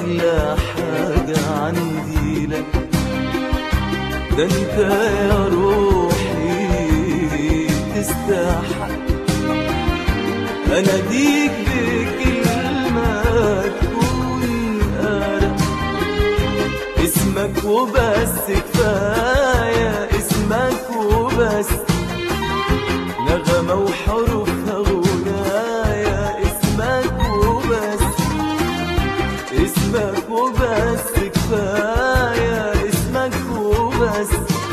أغلى حاجة عندي لك ده انت يا روحي تستحق اناديك بكلمة تكون أرق اسمك وبس كفاية اسمك وبس نغمة وحروفها غنايا اسمك وبس اسمك وبس كفاية اسمك وبس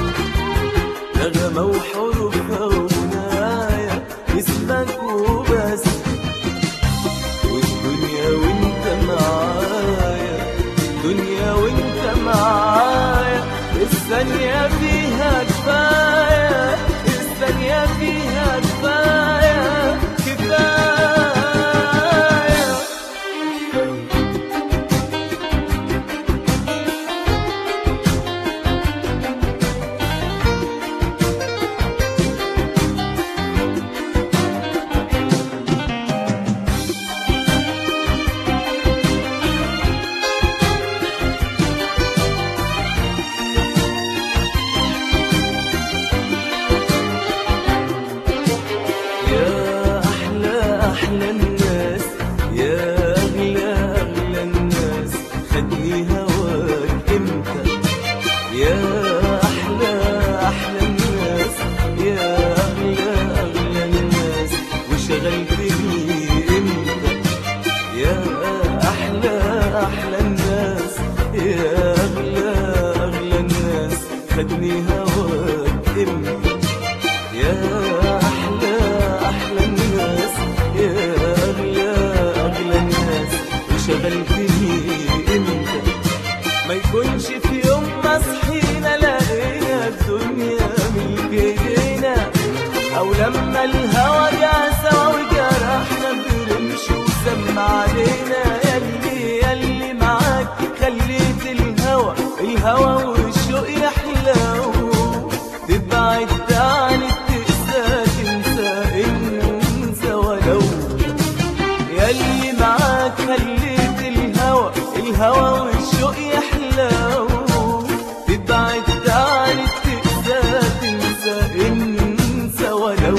نغمة وحروفها غنايا اسمك وبس والدنيا وانت معايا الدنيا وانت معايا الثانية فيها كفاية الثانية فيها كفاية كفاية يا أحلى أحلى الناس يا أغلى أغلى الناس خدني هواك إمتى يا أحلى أحلى الناس يا أغلى أغلى الناس وشغلتني إمتى يا أحلى أحلى الناس يا أغلى أغلى الناس خدني هواك إمتى يا أحلى أحلى الناس يا أغلى أغلى الناس وشغلتني إمتى ما يكونش في يوم ما صحينا لقينا الدنيا ملك ايدينا أو لما الهوى جه سوا وجرحنا برمش وسمع علينا ياللي ياللي معاك خليت الهوى الهوى والشوق يحلو تبعد عن التقسى تنسى انسى ولو ياللي معاك خليت الهوى الهوى والشوق يحلو تبعد عن التقسى تنسى انسى ولو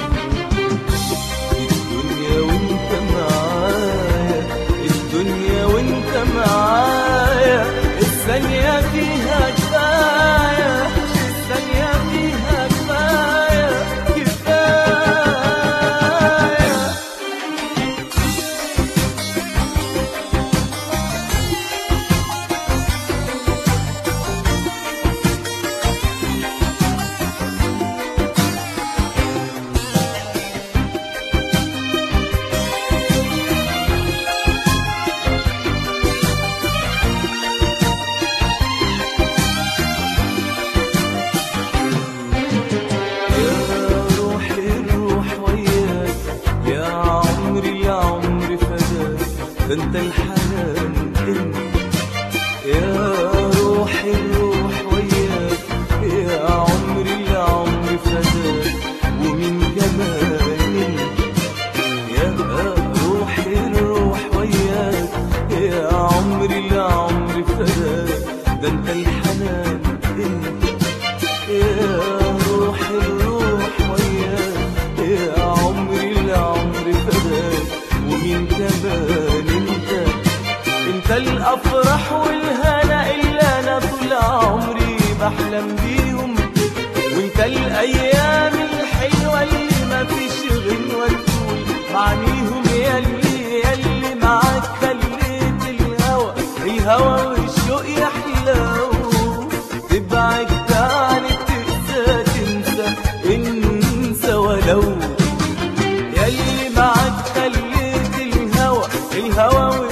الدنيا وانت معايا الدنيا وانت معايا الثانية فيها كفاية الثانية فيها كفاية كفاية يا روحي الروح وياك يا عمري يا عمري فداك ده انت الحنان انت يا روحي الروح وياك يا عمري يا عمري فداك ومين كمان انت يا روحي الروح وياك يا عمري يا عمري فداك ده انت الحنان انت يا روح الروح وياك يا عمري لعمري فداك ومين كمان انت انت الافراح والهنا اللي انا طول عمري بحلم بيهم وانت الايام الحلوه اللي ما فيش غنوه تقول معنيهم ياللي ياللي معاك خليت الهوى الهوى والشوق يحلو تبعد عن التقسى تنسى انسى ولو ياللي معاك خليت الهوى الهوى